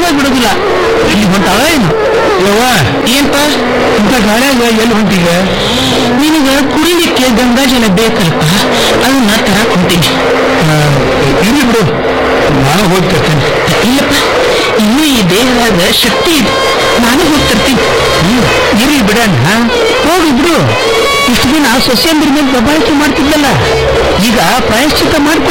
ಬಿಡೋದೇ ಬಿಡೋದಿಲ್ಲ ಇಲ್ಲಿ ಹೊಂಟಾಳ ಏನು ಯವ್ವ ಏನ್ಪ ಇಂಥ ಗಾಳ್ಯಾಗ ಎಲ್ಲಿ ಹೊಂಟೀಗ ನಿನಗ ಕುಡಿಲಿಕ್ಕೆ ಗಂಗಾಜಲ ಬೇಕಲ್ಪ ಅದನ್ನ ತರಕ್ ಹೊಂಟೀನಿ ಇಲ್ಲಿ ಬಿಡು ನಾನು ಹೋಗಿ ತರ್ತೇನೆ ಇಲ್ಲಪ್ಪ ಇನ್ನೂ ಈ ದೇಹದಾಗ ಶಕ್ತಿ ಇದೆ ನಾನು ಹೋಗಿ ತರ್ತೀನಿ ಇರ್ಲಿ ಬಿಡಣ್ಣ ಹೋಗಿ ಬಿಡು ಇಷ್ಟು ದಿನ ಸೊಸೆಯಂದ್ರ ಮೇಲೆ ದಬ್ಬಾಳಿಕೆ ಮಾಡ್ತಿದ್ದಲ್ಲ ಈಗ ಪ್ರಾಯಶ್ಚಿತ್ತ ಮಾಡ್ಕೊ